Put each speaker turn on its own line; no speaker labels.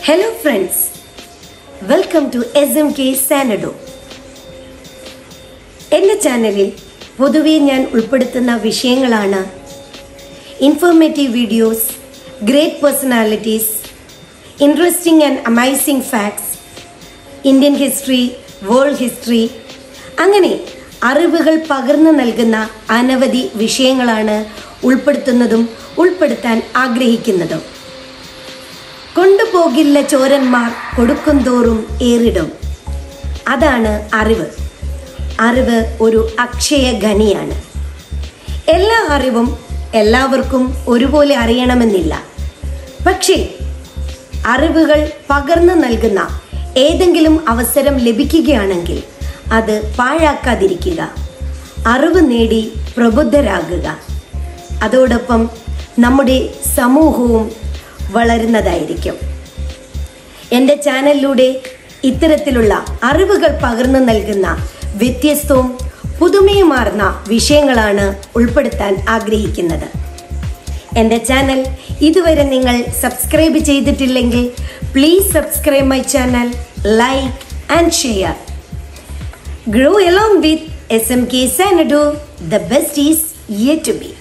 Hello friends welcome to S M K സാനഡോ എൻ്റെ ചാനലിൽ പൊതുവെ ഞാൻ ഉൾപ്പെടുത്തുന്ന വിഷയങ്ങളാണ് informative videos great personalities interesting and amazing facts Indian history world history അങ്ങനെ അറിവുകൾ പകർന്നു നൽകുന്ന അനവധി വിഷയങ്ങളാണ് ഉൾപ്പെടുത്തുന്നതും ഉൾപ്പെടുത്താൻ ആഗ്രഹിക്കുന്നതും കൊണ്ടുപോകില്ല ചോരന്മാർ കൊടുക്കുംതോറും ഏറിടും അതാണ് അറിവ് അറിവ് ഒരു അക്ഷയ ഖനിയാണ് എല്ലാ അറിവും എല്ലാവർക്കും ഒരുപോലെ അറിയണമെന്നില്ല പക്ഷേ അറിവുകൾ പകർന്നു നൽകുന്ന ഏതെങ്കിലും അവസരം ലഭിക്കുകയാണെങ്കിൽ അത് പാഴാക്കാതിരിക്കുക അറിവ് നേടി പ്രബുദ്ധരാകുക അതോടൊപ്പം നമ്മുടെ സമൂഹവും വളരുന്നതായിരിക്കും എൻ്റെ ചാനലിലൂടെ ഇത്തരത്തിലുള്ള അറിവുകൾ പകർന്നു നൽകുന്ന വ്യത്യസ്തവും പുതുമയുമാർന്ന വിഷയങ്ങളാണ് ഉൾപ്പെടുത്താൻ ആഗ്രഹിക്കുന്നത് എൻ്റെ ചാനൽ ഇതുവരെ നിങ്ങൾ സബ്സ്ക്രൈബ് ചെയ്തിട്ടില്ലെങ്കിൽ please subscribe my channel like and share grow along with SMK Sanado, the best is yet to be.